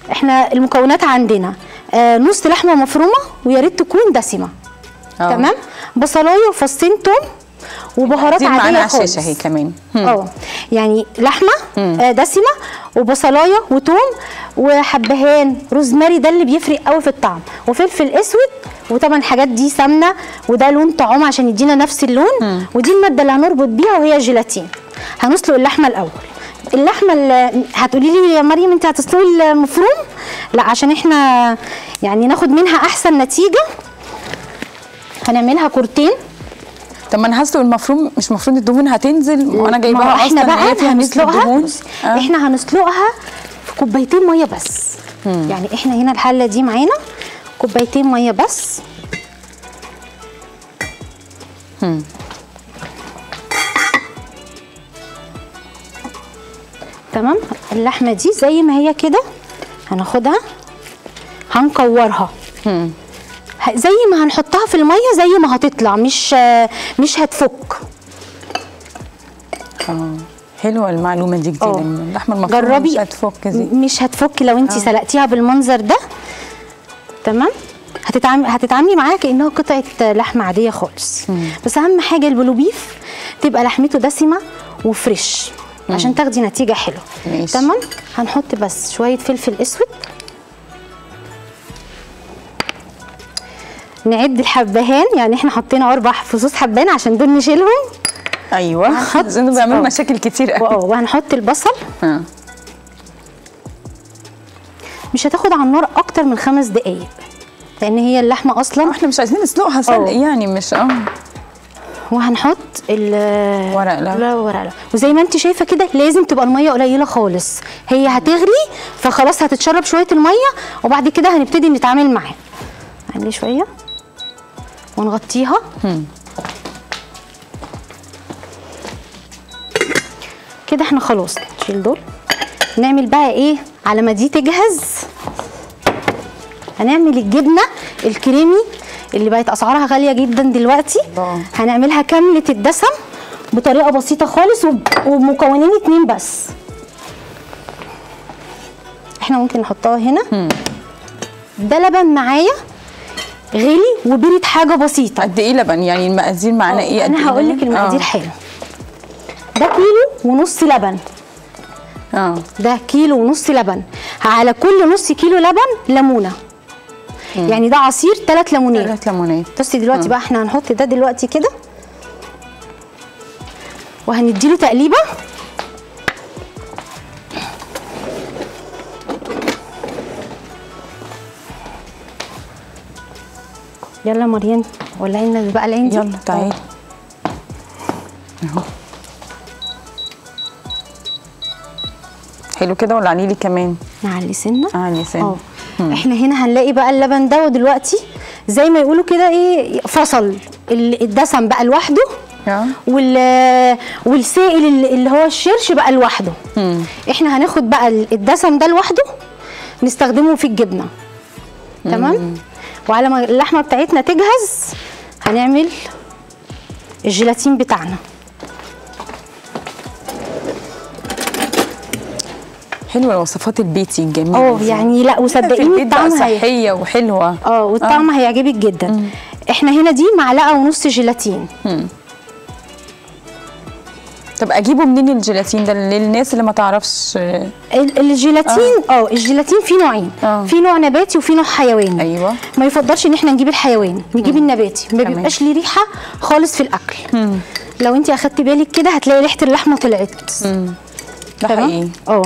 احنا المكونات عندنا آه نص لحمه مفرومه ويا ريت تكون دسمه آه. تمام بصلايه وفصين توم وبهارات دي معانا عاديه على خالص الشاشه اهي كمان هم. اه يعني لحمه آه دسمه وبصلايه وتوم وحبهان روزماري ده اللي بيفرق قوي في الطعم وفلفل اسود وطبعا الحاجات دي سمنه وده لون طعام عشان يدينا نفس اللون ودي الماده اللي هنربط بيها وهي جيلاتين هنسلق اللحمه الاول اللحمه اللي هتقولي لي يا مريم انت هتسلقي المفروم لا عشان احنا يعني ناخد منها احسن نتيجه هنعملها كورتين طب ما انا هسلق المفروم مش المفروض الدهون هتنزل وانا ما جايباها هو اصلا احنا هي بقى فيها نسبة هنسلقها دهون. بص، آه. احنا هنسلقها في كوبايتين ميه بس يعني احنا هنا الحله دي معانا كوبايتين ميه بس تمام اللحمه دي زي ما هي كده هناخدها هنكورها هم. ه- زي ما هنحطها في الميه زي ما هتطلع مش مش هتفك اه حلوه المعلومه دي جديده اه. إن اللحمه المفرومه جربي مش هتفك دي م- مش هتفك لو انت سلقتيها بالمنظر ده تمام هتتعاملي هتتعاملي معاها كانها قطعه لحمه عاديه خالص بس اهم حاجه البلو بيف تبقى لحمته دسمه وفريش عشان تاخدي نتيجه حلوه ماشي. تمام هنحط بس شويه فلفل اسود نعد الحبهان يعني احنا حطينا اربع فصوص حبان عشان دول نشيلهم ايوه هنحط- لانه بيعملوا اه. مشاكل كتير قوي واه وهنحط البصل اه. مش هتاخد على النار اكتر من خمس دقايق لان هي اللحمه اصلا احنا مش عايزين نسلقها سلق اه. يعني مش اه وهنحط ال ورق لورا. لا ورق لورا. وزي ما انت شايفه كده لازم تبقى الميه قليله خالص هي هتغلي فخلاص هتتشرب شويه الميه وبعد كده هنبتدي نتعامل معاها علي شويه ونغطيها كده احنا خلاص نشيل دول نعمل بقى ايه على ما دي تجهز هنعمل الجبنه الكريمي اللي بقت اسعارها غاليه جدا دلوقتي الله. هنعملها كامله الدسم بطريقه بسيطه خالص وب- ومكونين اتنين بس احنا ممكن نحطها هنا ده لبن معايا غلي وبرد حاجه بسيطه قد ايه لبن يعني المقادير معانا ايه قد انا إيه هقول لك لبن؟ المقادير اه. حلو ده كيلو ونص لبن اه ده كيلو ونص لبن على كل نص كيلو لبن ليمونه يعني ده عصير ثلاث ليمونات ثلاث ليمونات بصي دلوقتي بقى احنا هنحط ده دلوقتي كده وهنديله تقليبه يلا مريم ولعي لنا بقى العين دي يلا تعالي اهو حلو كده ولا عليه لي كمان نعلي سنه اعلي سنه اه احنا هنا هنلاقي بقى اللبن ده ودلوقتي زي ما يقولوا كده ايه فصل ال- الدسم بقى لوحده اه. وال والسائل اللي اللي هو الشرش بقى لوحده احنا هناخد بقى ال- الدسم ده لوحده نستخدمه في الجبنه تمام وعلى ما اللحمه بتاعتنا تجهز هنعمل الجيلاتين بتاعنا حلوه الوصفات البيتي الجميله اه دي. يعني لا في وصدقيني البيت بقى الطعم هي صحيه وحلوه اه والطعم هيعجبك جدا احنا هنا دي معلقه ونص جيلاتين طب اجيبه منين الجيلاتين ده للناس اللي ما تعرفش آه، ال- الجيلاتين اه الجيلاتين فيه نوعين آه. في نوع نباتي وفي نوع حيواني ايوه ما يفضلش ان احنا نجيب الحيواني نجيب النباتي ما تمام. بيبقاش ليه ريحه خالص في الاكل لو انت اخدتي بالك كده هتلاقي ريحه اللحمه طلعت ده تمام؟ حقيقي اه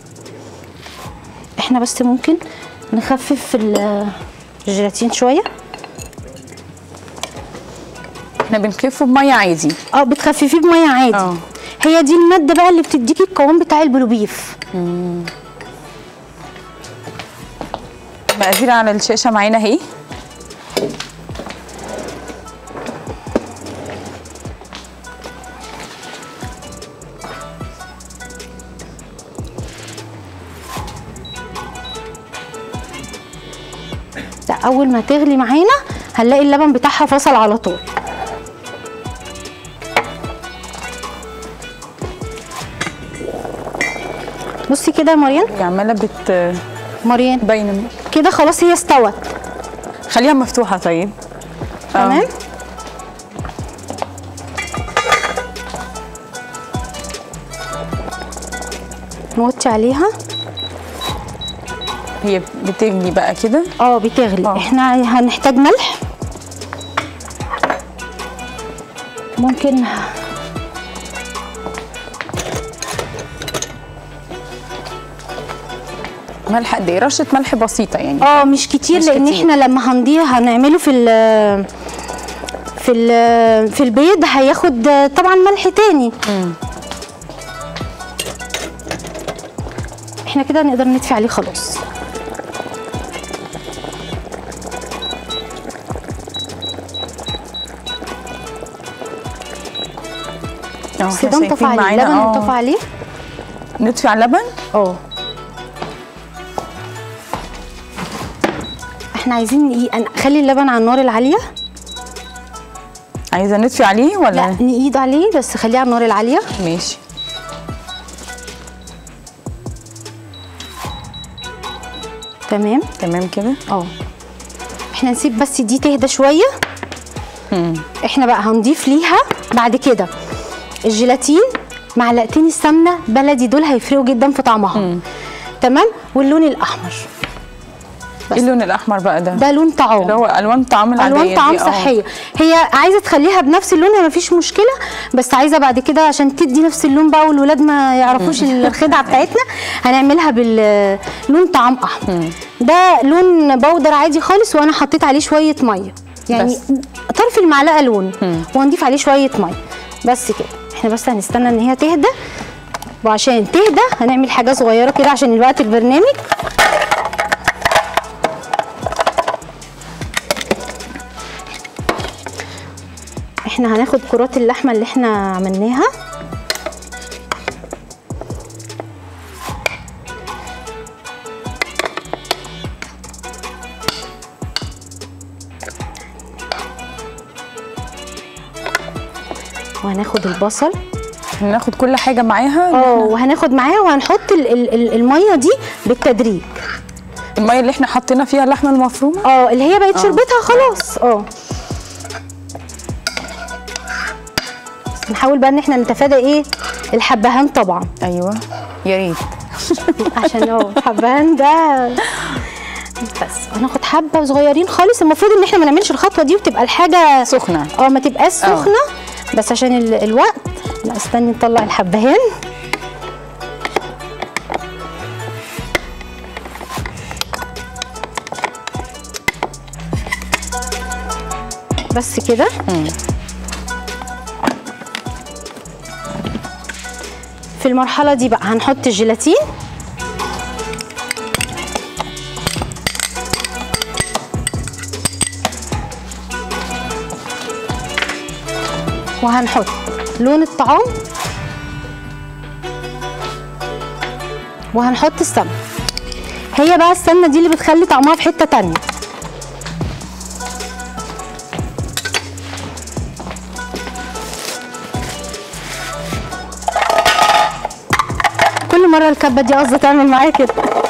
احنا بس ممكن نخفف في ال- الجيلاتين شويه احنا بنخفه بميه عادي اه بتخففيه بميه عادي اه. هي دي الماده بقى اللي بتديكي القوام بتاع البلو بيف مقادير على الشاشه معانا اهي لا اول ما تغلي معانا هنلاقي اللبن بتاعها فصل على طول بصي كده يا مريم هي عماله بت مريان باينه كده خلاص هي استوت خليها مفتوحه طيب آه. تمام نوطي عليها هي بتغلي بقى كده اه بتغلي آه. احنا هنحتاج ملح ممكن ملح قد ايه رشه ملح بسيطه يعني اه مش كتير مش لان كتير. احنا لما هنضيع هنعمله في ال في ال في البيض هياخد طبعا ملح تاني احنا كده نقدر نطفي عليه خلاص اه بس إحنا ده انطفى شايفين عليه معانا، اللبن آه. انطفى عليه نطفي على اللبن اه احنا عايزين ايه نخلي اللبن على النار العاليه عايزه نطفي عليه ولا لا نقيد عليه بس خليه على النار العاليه ماشي تمام تمام كده اه احنا نسيب بس دي تهدى شويه احنا بقى هنضيف ليها بعد كده الجيلاتين معلقتين السمنه بلدي دول هيفرقوا جدا في طعمها تمام واللون الاحمر ايه اللون الاحمر بقى ده ده لون طعام اللي هو الوان طعام العاديه الوان طعام دي، آه. صحيه هي عايزه تخليها بنفس اللون هي مفيش مشكله بس عايزه بعد كده عشان تدي نفس اللون بقى والولاد ما يعرفوش الخدعه بتاعتنا هنعملها باللون طعام احمر ده لون بودر عادي خالص وانا حطيت عليه شويه ميه يعني بس. طرف المعلقه لون وهنضيف عليه شويه ميه بس كده احنا بس هنستنى ان هي تهدى وعشان تهدى هنعمل حاجه صغيره كده عشان الوقت البرنامج احنا هناخد كرات اللحمه اللي احنا عملناها وهناخد البصل هناخد كل حاجه معاها اه وهناخد معاه وهنحط ال- ال- ال- الميه دي بالتدريج الميه اللي احنا حطينا فيها اللحمه المفرومه اه اللي هي بقت شربتها خلاص اه بس نحاول بقى ان احنا نتفادى ايه الحبهان طبعا ايوه يا ريت عشان اه الحبهان ده بس هناخد حبه صغيرين خالص المفروض ان احنا ما نعملش الخطوه دي وتبقى الحاجه سخنه اه ما تبقاش سخنه بس عشان ال- الوقت لا استني نطلع الحبهان بس كده في المرحله دي بقى هنحط الجيلاتين وهنحط لون الطعام وهنحط السمنه هي بقى السمنه دي اللي بتخلي طعمها في حته تانية كل مره الكبه دي قصدي تعمل معايا كده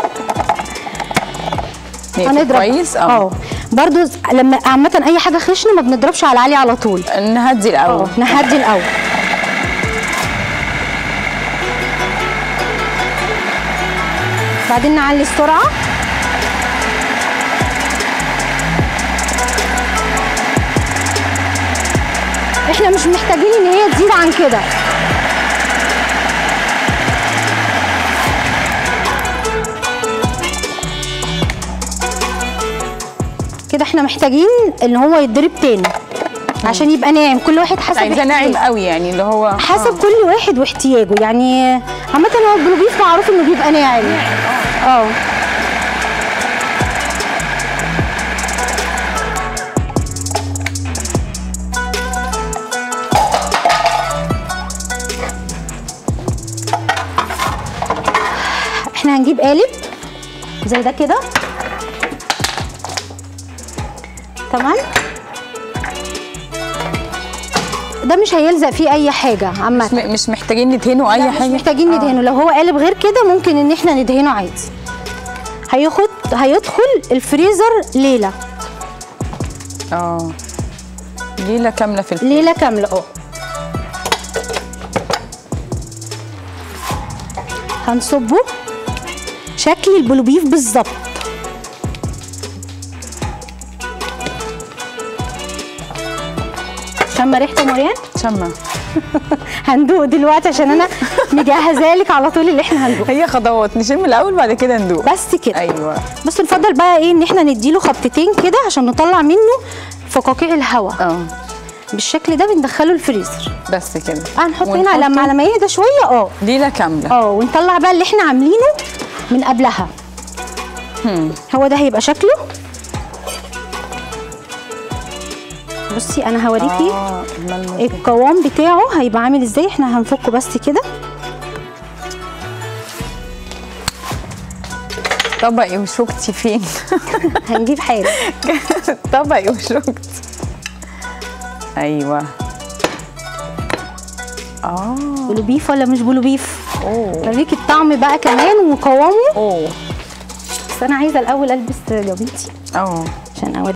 ماشي، هنضرب كويس اه اه برضو لما عامه اي حاجه خشنه ما بنضربش على عالي على طول نهدي الاول اه نهدي الاول بعدين نعلي السرعه احنا مش محتاجين ان هي تزيد عن كده كده احنا محتاجين ان هو يتضرب تاني عشان يبقى ناعم كل واحد حسب عايزاه ناعم احتياجه. قوي يعني اللي هو حسب كل واحد واحتياجه يعني عامة هو البلوبيف معروف انه بيبقى ناعم اه احنا هنجيب قالب زي ده كده تمام ده مش هيلزق فيه اي حاجه عامه مش, م- مش محتاجين ندهنه اي لا، حاجه مش محتاجين آه. ندهنه لو هو قالب غير كده ممكن ان احنا ندهنه عادي هياخد هيدخل الفريزر ليله اه ليله كامله في الفرن ليله كامله اه هنصبه شكل البلوبيف بالظبط شم ريحته مريان شمه هندوق دلوقتي عشان انا مجهزه لك على طول اللي احنا هندوق هي خطوات نشم الاول بعد كده ندوق بس كده ايوه بس نفضل بقى ايه ان احنا نديله خبطتين كده عشان نطلع منه فقاقيع الهواء اه بالشكل ده بندخله الفريزر بس كده هنحط هنا ونحطه لما على ما يهدى شويه اه ليله كامله اه ونطلع بقى اللي احنا عاملينه من قبلها هو ده هيبقى شكله بصي انا هوريكي اه الملمس ده. القوام بتاعه هيبقى عامل ازاي احنا هنفكه بس كده طبقي وشوكتي فين هنجيب حاجه طبقي وشوكتي ايوه اه بلوبيف ولا مش بلوبيف اوه اوريكي الطعم بقى كمان وقوامه اوه بس انا عايزه الاول البس جابيتي اه عشان اوريكي